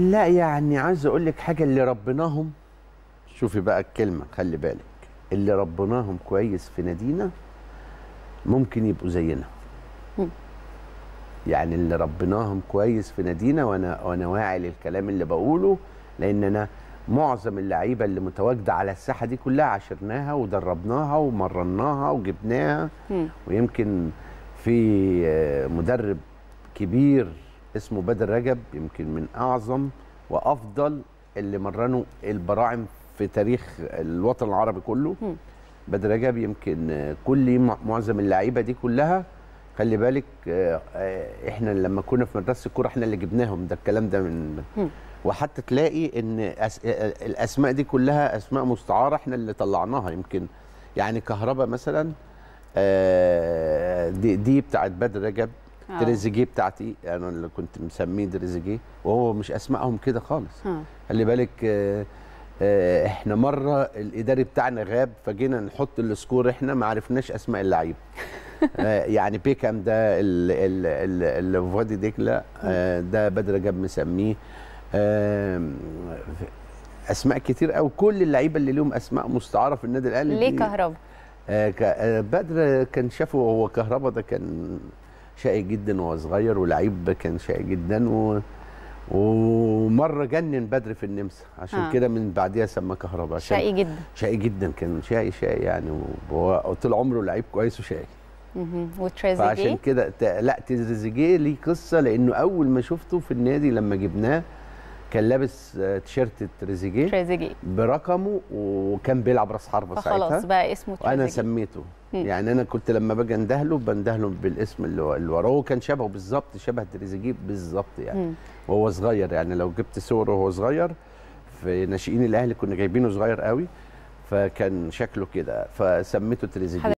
لا يعني عايز اقول لك حاجه اللي ربناهم شوفي بقى الكلمه خلي بالك اللي ربناهم كويس في نادينا ممكن يبقوا زينا مم. يعني اللي ربناهم كويس في نادينا وانا وانا واعي للكلام اللي بقوله لان انا معظم اللعيبه اللي متواجده على الساحه دي كلها عاشرناها ودربناها ومرناها وجبناها مم. ويمكن في آه، مدرب كبير اسمه بدر رجب يمكن من اعظم وافضل اللي مرنوا البراعم في تاريخ الوطن العربي كله مم. بدر رجب يمكن آه، كل مع- معظم اللعيبه دي كلها خلي بالك آه، آه، احنا لما كنا في مدرسه الكوره احنا اللي جبناهم ده الكلام ده من مم. وحتى تلاقي ان أس... آه، الاسماء دي كلها اسماء مستعاره احنا اللي طلعناها يمكن يعني كهربا مثلا آه، دي, دي بتاعت بدر رجب آه. تريزيجيه بتاعتي انا اللي كنت مسميه تريزيجيه وهو مش اسمائهم كده خالص آه. خلي بالك آه، آه، احنا مره الاداري بتاعنا غاب فجينا نحط السكور احنا ما عرفناش اسماء اللعيبه آه، يعني بيكام ده ال- ال- ال- اللي في وادي دجله آه، ده بدر رجب مسميه آم، اسماء كتير قوي كل اللعيبه اللي لهم اسماء مستعاره في النادي الاهلي ليه دي- كهربا آه، ك- آه، بدر كان شافه هو كهربا ده كان شقي جدا وهو صغير ولعيب كان شقي جدا و... ومره جنن بدر في النمسا عشان آه. كده من بعديها سماه كهربا عشان شقي جدا شقي جدا كان شقي شقي يعني وهو طول عمره لعيب كويس وشقي مهم. فعشان وتريزيجيه كده ت- لا تريزيجيه ليه قصه لانه اول ما شفته في النادي لما جبناه كان لابس آه، تيشيرت تريزيجيه تريزيجيه برقمه وكان بيلعب راس حربه ساعتها فخلاص بقى اسمه وانا تريزيجيه سميته مم. يعني انا كنت لما باجي اندهله بندهله بالاسم اللي هو- اللي وراه هو كان شبهه بالظبط شبه تريزيجيه بالظبط يعني مم. وهو صغير يعني لو جبت صوره وهو صغير في ناشئين الاهلي كنا جايبينه صغير قوي فكان شكله كده فسميته تريزيجيه